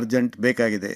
urgent ಬೇಕಾಗಿದೆ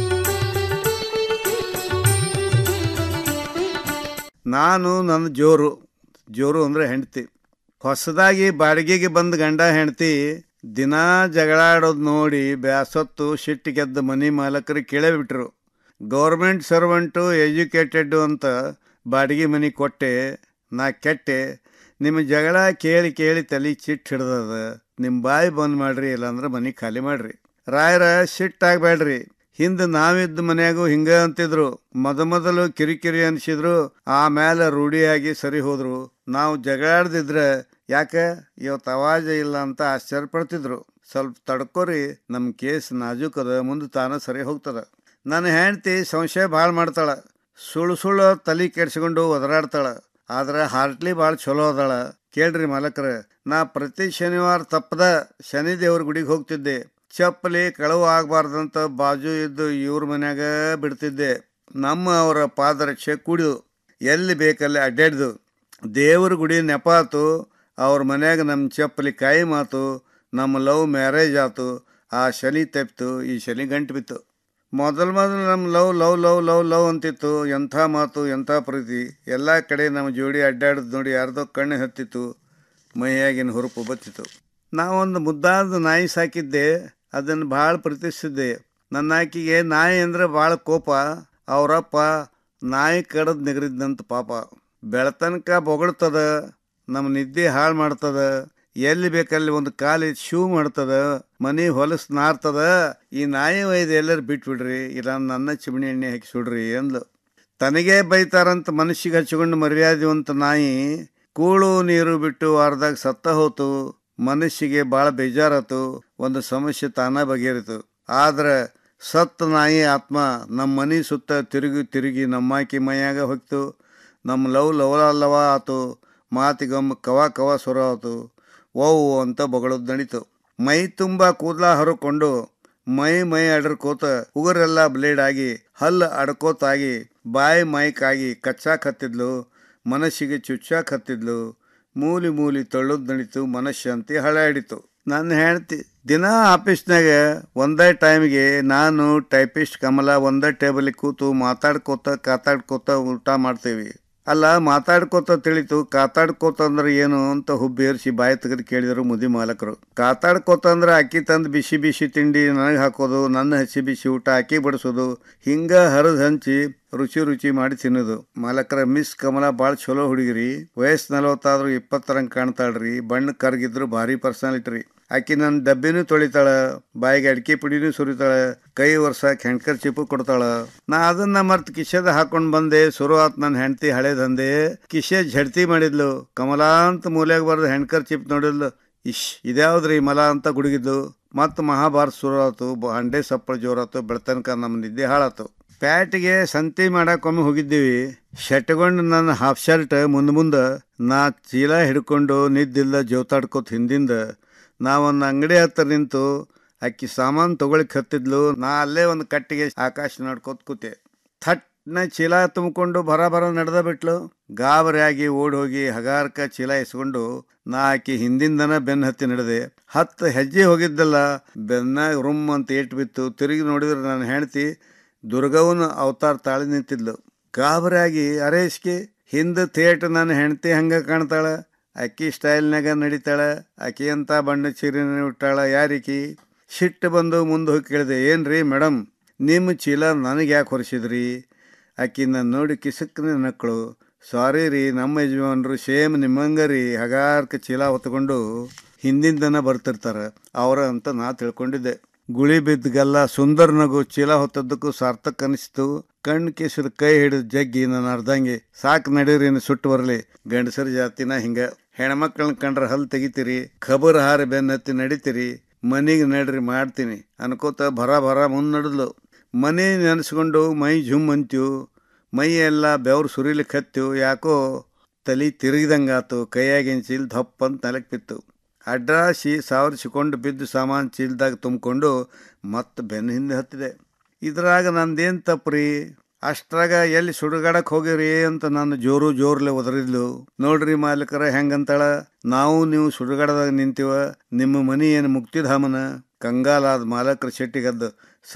ನಾನು ನನ್ನ ಜೋರು ಜೋರು ಅಂದರೆ ಹೆಂಡತಿ ಹೊಸದಾಗಿ ಬಾಡಿಗೆಗೆ ಬಂದ ಗಂಡ ಹೆಂಡತಿ ದಿನಾ ಜಗಳಾಡೋದು ನೋಡಿ ಬ್ಯಾಸತ್ತು ಸಿಟ್ಟು ಗೆದ್ದ ಮನೆ ಮಾಲಕರಿಗೆ ಕೇಳೇಬಿಟ್ರು ಗೌರ್ಮೆಂಟ್ ಸರ್ವೆಂಟು ಎಜುಕೇಟೆಡ್ ಅಂತ ಬಾಡಿಗೆ ಮನೆ ಕೊಟ್ಟೆ ನಾ ಕೆಟ್ಟೆ ನಿಮ್ಮ ಜಗಳ ಕೇಳಿ ಕೇಳಿ ತಲೆ ಚಿಟ್ಟು ಹಿಡ್ದದ ನಿಮ್ಮ ಬಾಯಿ ಬಂದ್ ಮಾಡ್ರಿ ಇಲ್ಲಾಂದ್ರೆ ಮನೆ ಖಾಲಿ ಮಾಡ್ರಿ ರಾಯರ ಸಿಟ್ಟಾಗಬೇಡ್ರಿ ಹಿಂದೆ ನಾವಿದ್ದ ಮನ್ಯಾಗೂ ಹಿಂಗ ಅಂತಿದ್ರು ಮೊದ ಮೊದಲು ಕಿರಿಕಿರಿ ಅನ್ಸಿದ್ರು ಆಮೇಲೆ ರೂಢಿಯಾಗಿ ಸರಿ ಹೋದ್ರು ನಾವು ಜಗಳಾಡ್ದಿದ್ರೆ ಯಾಕೆ ಇವತ್ತು ಅವಾಜ ಇಲ್ಲ ಅಂತ ಆಶ್ಚರ್ಯ ಪಡ್ತಿದ್ರು ಸ್ವಲ್ಪ ತಡ್ಕೋರಿ ನಮ್ಮ ಕೇಸ್ ನಾಜೂಕದ ಮುಂದೆ ತಾನ ಸರಿ ಹೋಗ್ತದ ನನ್ನ ಹೆಂಡತಿ ಸಂಶಯ ಭಾಳ ಮಾಡ್ತಾಳ ಸುಳ್ಳು ಸುಳ್ಳು ತಲೆ ಕೆಡ್ಸ್ಕೊಂಡು ಒದರಾಡ್ತಾಳ ಆದ್ರೆ ಹಾರ್ಟ್ಲಿ ಭಾಳ ಚಲೋ ಅದಾಳ ಕೇಳ್ರಿ ಮಾಲಕ್ರ ನಾ ಪ್ರತಿ ಶನಿವಾರ ತಪ್ಪದ ಶನಿ ದೇವ್ರ ಗುಡಿಗೆ ಹೋಗ್ತಿದ್ದೆ ಚಪ್ಪಲಿ ಕಳವು ಆಗಬಾರ್ದಂತ ಬಾಜು ಇದ್ದು ಇವ್ರ ಮನ್ಯಾಗ ಬಿಡ್ತಿದ್ದೆ ನಮ್ಮ ಅವರ ಪಾದರಕ್ಷೆ ಕುಡಿದು ಎಲ್ಲಿ ಬೇಕಲ್ಲಿ ಅಡ್ಡಾಡ್ದು ದೇವ್ರ ಗುಡಿ ನೆಪ ಆತು ಅವ್ರ ಮನ್ಯಾಗ ನಮ್ಮ ಚಪ್ಪಲಿ ಕಾಯಿ ಮಾತು ನಮ್ಮ ಲವ್ ಮ್ಯಾರೇಜ್ ಆತು ಆ ಶನಿ ತೆಪ್ತು ಈ ಶನಿ ಗಂಟು ಬಿತ್ತು ಮೊದಲು ಮೊದಲು ನಮ್ಮ love love love love love ಅಂತಿತ್ತು ಎಂಥ ಮಾತು ಎಂಥ ಪ್ರೀತಿ ಎಲ್ಲ ಕಡೆ ನಮ್ಮ ಜೋಡಿ ಅಡ್ಡಾಡೋದು ನೋಡಿ ಯಾರ್ದೋ ಕಣ್ಣು ಹತ್ತಿತ್ತು ಮೈಯಾಗಿನ ಹುರುಪು ಬತ್ತಿತ್ತು ನಾವೊಂದು ಮುದ್ದಾದ ನಾಯಿ ಸಾಕಿದ್ದೆ ಅದನ್ನು ಭಾಳ ಪ್ರೀತಿಸಿದ್ದೆ ನನ್ನ ಆಕಿಗೆ ನಾಯಿ ಅಂದರೆ ಭಾಳ ಕೋಪ ಅವರಪ್ಪ ನಾಯಿ ಕಡದ್ ನೆಗರಿದ್ದಂತ ಪಾಪ ಬೆಳತನಕ ಬೊಗಳ್ತದ ನಮ್ಮ ನಿದ್ದೆ ಹಾಳು ಮಾಡ್ತದ ಎಲ್ಲಿ ಬೇಕಲ್ಲಿ ಒಂದು ಕಾಲಿ ಶೂ ಮಾಡ್ತದ ಮನಿ ಹೊಲಸು ನಾರ್ತದ ಈ ನಾಯಿ ಒಯ್ದು ಎಲ್ಲರೂ ಬಿಟ್ಬಿಡ್ರಿ ಇಲ್ಲ ನನ್ನ ಚಿಮಣಿ ಎಣ್ಣೆ ಹಾಕಿ ಸುಡ್ರಿ ಅಂದ್ಲು ತನಗೇ ಬೈತಾರಂತ ಮನುಷ್ಯಗೆ ಹಚ್ಕೊಂಡು ಮರ್ಯಾದೆವಂತ ನಾಯಿ ಕೂಳು ನೀರು ಬಿಟ್ಟು ವಾರದಾಗ ಸತ್ತ ಹೋತು ಮನುಷ್ಯಗೆ ಭಾಳ ಬೇಜಾರಾತು ಒಂದು ಸಮಸ್ಯೆ ತಾನ ಬಗೆಹರಿತು ಆದ್ರೆ ಸತ್ತ ನಾಯಿ ಆತ್ಮ ನಮ್ಮ ಮನೆ ಸುತ್ತ ತಿರುಗಿ ತಿರುಗಿ ನಮ್ಮಾಕಿ ಮೈಯಾಗ ಹೋಗ್ತು ನಮ್ಮ ಲವ್ ಲವಲವ ಆತು ಮಾತಿಗೊಮ್ಮೆ ಕವ ಕವ ಸುರ ಆತು ಓವು ಅಂತ ಬಗಳದ್ ನಡೀತು ಮೈ ತುಂಬ ಕೂದಲ ಹರಕೊಂಡು ಮೈ ಮೈ ಅಡರ್ಕೋತ ಉಗುರೆಲ್ಲ ಬ್ಲೇಡ್ ಆಗಿ ಹಲ್ಲು ಅಡ್ಕೋತಾಗಿ ಬಾಯಿ ಮೈಕ್ ಆಗಿ ಕಚ್ಚಾಕ್ ಹತ್ತಿದ್ಲು ಮನಸ್ಸಿಗೆ ಚುಚ್ಚಾಕ್ ಹತ್ತಿದ್ಲು ಮೂಲಿ ಮೂಲಿ ತಳ್ಳೋದು ನಡೀತು ಮನಃಶಾಂತಿ ಹಳೆ ಹಿಡಿತು ನನ್ನ ಹೆಂಡ್ತಿ ದಿನ ಆಫೀಸ್ನಾಗ ಒಂದೇ ಟೈಮ್ಗೆ ನಾನು ಟೈಪಿಸ್ಟ್ ಕಮಲ ಒಂದೇ ಟೇಬಲಿಗೆ ಕೂತು ಮಾತಾಡ್ಕೋತ ಕಾತಾಡ್ಕೋತ ಊಟ ಮಾಡ್ತೀವಿ ಅಲ್ಲ ಮಾತಾಡ್ಕೋತ ತಿಳಿತು ಕಾತಾಡ್ಕೋತ ಅಂದ್ರೆ ಏನು ಅಂತ ಹುಬ್ಬೇರಿಸಿ ಬಾಯಿ ತೆಗೆದು ಕೇಳಿದರು ಮುದಿ ಮಾಲಕರು ಕಾತಾಡ್ಕೋತ ಅಂದ್ರೆ ಅಕ್ಕಿ ತಂದು ಬಿಸಿ ಬಿಸಿ ತಿಂಡಿ ನನಗೆ ಹಾಕೋದು ನನ್ನ ಹಸಿ ಬಿಸಿ ಊಟ ಅಕ್ಕಿ ಬಡಿಸೋದು ಹಿಂಗ ಹರಿದು ಹಂಚಿ ರುಚಿ ರುಚಿ ಮಾಡಿ ತಿನ್ನೋದು ಮಾಲಕರ ಮಿಸ್ ಕಮಲ ಭಾಳ ಚಲೋ ಹುಡುಗಿರಿ ವಯಸ್ಸು ನಲವತ್ತಾದ್ರೂ ಇಪ್ಪತ್ತರಂಗೆ ಕಾಣ್ತಾಳ್ರಿ ಬಣ್ಣ ಕರ್ಗಿದ್ರು ಭಾರಿ ಪರ್ಸನಾಲಿಟಿ ರೀ ಆಕಿ ನನ್ನ ಡಬ್ಬಿನೂ ತೊಳಿತಾಳ ಬಾಯಿಗೆ ಅಡಿಕೆ ಪುಡಿನೂ ಸುರಿತಾಳ ಕೈ ವರ್ಷಕ್ಕೆ ಹೆಣ್ಕರ್ ಚಿಪ್ಪು ಕೊಡ್ತಾಳ ನಾ ಅದನ್ನ ಮರ್ತ್ ಕಿಶೆದ ಹಾಕೊಂಡ್ ಬಂದೆ ಶುರು ಆತ್ ನನ್ನ ಹೆಂಡತಿ ಹಳೆ ದಂದೆ ಕಿಶೆ ಝಡ್ತಿ ಮಾಡಿದ್ಲು ಕಮಲಾ ಅಂತ ಮೂಲ್ಯಾಗ ಬರ್ದು ಹೆಣ್ಕರ್ ಚಿಪ್ ನೋಡಿದ್ಲು ಇಶ್ ಇದ್ಯಾವ್ದ್ರಿ ಮಲ ಅಂತ ಗುಡುಗಿದ್ಲು ಮತ್ ಮಹಾಭಾರತ ಶುರು ಆತು ಬ- ಹಂಡೆ ಸಪ್ಪಳ ಜೋರಾತು ಬೆಳತನಕ ನಮ್ಮ ನಿದ್ದೆ ಹಾಳಾತು ಪ್ಯಾಟಿಗೆ ಸಂತಿ ಮಾಡಕ್ಕೊಮ್ಮೆ ಹೋಗಿದ್ದೀವಿ ಶೆಟ್ಕೊಂಡು ನನ್ನ ಹಾಫ್ ಶರ್ಟ್ ಮುಂದ್ ಮುಂದೆ ನಾ ಚೀಲ ಹಿಡ್ಕೊಂಡು ನಿದ್ದಿಲ್ಲ ಜೋತಾಡ್ಕೋತ ಹಿಂದಿಂದ ನಾ ಒಂದು ಅಂಗಡಿ ಹತ್ರ ನಿಂತು ಅಕ್ಕಿ ಸಾಮಾನು ತಗೊಳಿಕ್ ಹತ್ತಿದ್ಲು ನಾ ಅಲ್ಲೇ ಒಂದು ಕಟ್ಟಿಗೆ ಆಕಾಶ ನೋಡ್ಕೋತ ಕೂತೆ ಥಟ್ನ ಚೀಲ ತುಂಬಿಕೊಂಡು ಬರ ಬರ ನಡೆದ ಬಿಟ್ಲು ಗಾಬರಿಯಾಗಿ ಓಡ್ ಹೋಗಿ ಹಗಾರಕ ಚೀಲ ಇಸ್ಕೊಂಡು ನಾ ಆಕಿ ಹಿಂದಿಂದನ ಬೆನ್ನ ಹತ್ತಿ ನಡೆದೆ ಹತ್ತು ಹೆಜ್ಜೆ ಹೋಗಿದ್ದಲ್ಲ ಬೆನ್ನಾಗ ರುಮ್ ಅಂತ ಏಟ್ ಬಿತ್ತು ತಿರುಗಿ ನೋಡಿದ್ರೆ ನನ್ನ ಹೆಂಡತಿ ದುರ್ಗವನ ಅವತಾರ ತಾಳಿ ನಿಂತಿದ್ಲು ಗಾಬರಿಯಾಗಿ ಅರೇಶ್ಕೆ ಹಿಂದೆ ಥೇಟ್ ನನ್ನ ಹೆಂಡತಿ ಹಂಗ ಕಾಣ್ತಾಳ ಅಕ್ಕಿ ಸ್ಟೈಲ್ನಾಗ ನಡೀತಾಳ ಅಕ್ಕಿ ಅಂತ ಬಣ್ಣ ಚೀರಿನ ಉಟ್ಟಾಳ ಯಾರಿಕಿ ಸಿಟ್ಟು ಬಂದು ಮುಂದೆ ಹೋಗಿ ಕೇಳಿದೆ ಏನ್ರಿ ಮೇಡಮ್ ನಿಮ್ಮ ಚೀಲ ನನಗೆ ಯಾಕೆ ಹೊರಿಸಿದ್ರಿ ಆಕಿ ನಾನು ನೋಡಿ ಕಿಸಕ್ನೆ ನಕ್ಕಳು ಸಾರಿ ರೀ ನಮ್ಮ ಯಜಮಾನ್ರು ಸೇಮ್ ನಿಮ್ಮಂಗ ರೀ ಹಗಾರ್ಕ ಚೀಲ ಹೊತ್ಕೊಂಡು ಹಿಂದಿಂದನ ಬರ್ತಿರ್ತಾರ ಅವರ ಅಂತ ನಾ ತಿಳ್ಕೊಂಡಿದ್ದೆ ಗುಳಿ ಬಿದ್ದಗಲ್ಲ ಸುಂದರ್ ನಗು ಚೀಲ ಹೊತ್ತದ್ದಕ್ಕೂ ಸಾರ್ಥಕ್ ಅನಿಸ್ತು ಕಣ್ ಕೇಸರ ಕೈ ಹಿಡಿದು ಜಗ್ಗಿ ನನ್ನ ಅರ್ಧಂಗೆ ಸಾಕು ನಡೀರಿ ಇನ್ನು ಸುಟ್ಟು ಬರಲಿ ಗಂಡಸರ ಜಾತಿನ ಹಿಂಗ ಹೆಣ್ಮಕ್ಳನ್ನ ಕಂಡ್ರೆ ಹಲ್ ತೆಗಿತೀರಿ ಖಬರ್ ಹಾರಿ ಬೆನ್ನತ್ತಿ ನಡಿತೀರಿ ಮನಿಗೆ ನಡ್ರಿ ಮಾಡ್ತೀನಿ ಅನ್ಕೋತ ಭರ ಭರ ಮುಂದೆ ನಡೆದ್ಲು ಮನೆ ನೆನೆಸ್ಕೊಂಡು ಮೈ ಝುಮ್ ಅಂತೀವು ಮೈ ಎಲ್ಲ ಬೆವ್ರು ಸುರಿಲಿಕ್ಕೆ ಹತ್ತೀವು ಯಾಕೋ ತಲೆ ತಿರುಗಿದಂಗಾತು ಕೈಯಾಗಿನ ಚೀಲ ದಪ್ಪ ಅಂತ ನೆಲಕ್ಕೆ ಬಿತ್ತು ಅಡ್ರಾಸಿ ಸಾವರಿಸಿಕೊಂಡು ಬಿದ್ದು ಸಾಮಾನು ಚೀಲದಾಗ ತುಂಬಿಕೊಂಡು ಮತ್ತೆ ಬೆನ್ನ ಹಿಂದೆ ಹತ್ತಿದೆ ಇದ್ರಾಗ ನಂದೇನು ತಪ್ಪ್ರಿ ಅಷ್ಟ್ರಾಗ ಎಲ್ಲಿ ಸುಡುಗಾಡಕ್ಕೆ ಹೋಗಿರಿ ಅಂತ ನಾನು ಜೋರು ಜೋರ್ಲೆ ಒದರಿದ್ಲು ನೋಡ್ರಿ ಮಾಲಕರ ಹೆಂಗಂತಾಳ ನಾವು ನೀವು ಸುಡುಗಾಡದಾಗ ನಿಂತೀವ ನಿಮ್ಮ ಮನಿ ಏನು ಮುಕ್ತಿಧಾಮನ ಕಂಗಾಲಾದ ಮಾಲಕರ ಶೆಟ್ಟಿಗದ್ದು